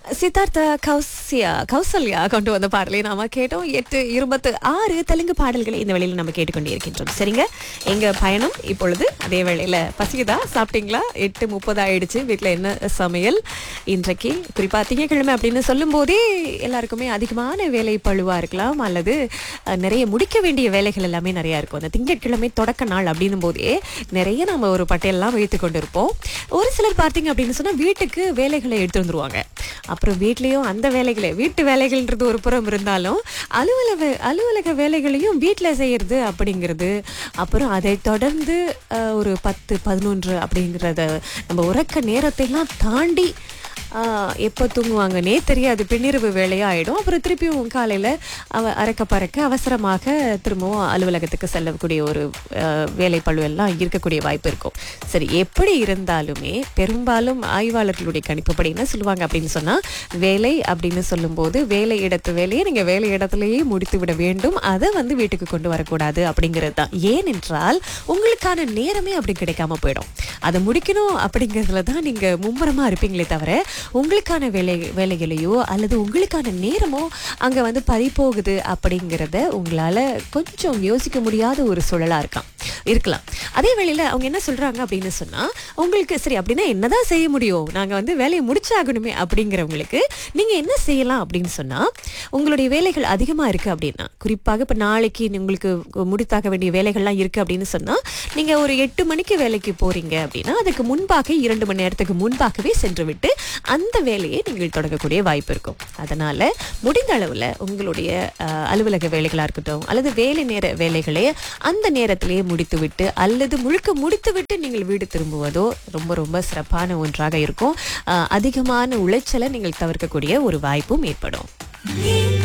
சித்தார்த்த கௌசியா கௌசல்யா கொண்டு வந்த பாடலை நாம கேட்டோம் எட்டு இருபத்து ஆறு தெலுங்கு பாடல்களை இந்த வேளையில நம்ம கேட்டுக்கொண்டே இருக்கின்றோம் சரிங்க எங்க பயணம் இப்பொழுது அதே வேளையில பசிக்குதா சாப்பிட்டீங்களா எட்டு முப்பது ஆயிடுச்சு வீட்டுல என்ன சமையல் இன்றைக்கு குறிப்பா திங்கட்கிழமை அப்படின்னு சொல்லும் போதே எல்லாருக்குமே அதிகமான வேலை பழுவா இருக்கலாம் அல்லது அஹ், நிறைய முடிக்க வேண்டிய வேலைகள் எல்லாமே நிறைய இருக்கும் அந்த திங்கட்கிழமை தொடக்க நாள் அப்படின்னும் போதே நிறைய நம்ம ஒரு பட்டியலாம் வைத்து கொண்டிருப்போம் ஒரு சிலர் பார்த்தீங்க அப்படின்னு சொன்னா வீட்டுக்கு வேலைகளை எடுத்து வந்துருவாங்க அப்புறம் வீட்லயும் அந்த வேலைகளை வீட்டு வேலைகள்ன்றது ஒரு புறம் இருந்தாலும் அலுவலக அலுவலக வேலைகளையும் வீட்டில் செய்யறது அப்படிங்கிறது அப்புறம் அதை தொடர்ந்து அஹ், ஒரு பத்து பதினொன்று அப்படிங்கிறத நம்ம உறக்க நேரத்தைலாம் தாண்டி ஆஹ், எப்போ தூங்குவாங்கன்னே தெரியாது பின்னிரவு வேலையா ஆயிடும் அப்புறம் திருப்பியும் காலையில அவ அறக்க பறக்க அவசரமாக திரும்பவும் அலுவலகத்துக்கு செல்லக்கூடிய ஒரு ஆஹ், வேலை பழு எல்லாம் இருக்கக்கூடிய வாய்ப்பு இருக்கும் சரி எப்படி இருந்தாலுமே பெரும்பாலும் ஆய்வாளர்களுடைய கணிப்புப்படி என்ன சொல்லுவாங்க அப்படின்னு சொன்னா வேலை அப்படின்னு சொல்லும்போது வேலை இடத்து வேலையை நீங்க வேலை இடத்துலயே முடித்து விட வேண்டும் அதை வந்து வீட்டுக்கு கொண்டு வரக்கூடாது அப்படிங்கிறது தான் ஏனென்றால் உங்களுக்கான நேரமே அப்படி கிடைக்காம போயிடும் அதை முடிக்கணும் அப்படிங்கிறதுல தான் நீங்க மும்முரமா இருப்பீங்களே தவிர உங்களுக்கான வேலை வேலைகளையோ அல்லது உங்களுக்கான நேரமோ அங்க வந்து பறிபோகுது அப்படிங்கிறத உங்களால கொஞ்சம் யோசிக்க முடியாத ஒரு சூழலா இருக்காம் இருக்கலாம் அதே வேளையில அவங்க என்ன சொல்றாங்க அப்படின்னு சொன்னா உங்களுக்கு சரி அப்படின்னா என்னதான் செய்ய முடியும் நாங்க வந்து வேலையை முடிச்சாகணுமே அப்படிங்கிறவங்களுக்கு நீங்க என்ன செய்யலாம் அப்படின்னு சொன்னா உங்களுடைய வேலைகள் அதிகமா இருக்கு அப்படின்னா குறிப்பாக இப்ப நாளைக்கு உங்களுக்கு முடித்தாக வேண்டிய வேலைகள்லாம் இருக்கு அப்படின்னு சொன்னா நீங்க ஒரு எட்டு மணிக்கு வேலைக்கு போறீங்க அப்படின்னா அதுக்கு முன்பாக இரண்டு மணி நேரத்துக்கு முன்பாகவே சென்று விட்டு அந்த வேலையை நீங்கள் தொடங்கக்கூடிய வாய்ப்பு இருக்கும் அதனால முடிந்த அளவுல உங்களுடைய அஹ், அலுவலக வேலைகளா இருக்கட்டும் அல்லது வேலை நேர வேலைகளை அந்த நேரத்திலேயே முடித்துவிட்டு அல்லது முழுக்க முடித்துவிட்டு நீங்கள் வீடு திரும்புவதோ ரொம்ப ரொம்ப சிறப்பான ஒன்றாக இருக்கும் அஹ், அதிகமான உளைச்சலை நீங்கள் தவிர்க்கக்கூடிய ஒரு வாய்ப்பும் ஏற்படும்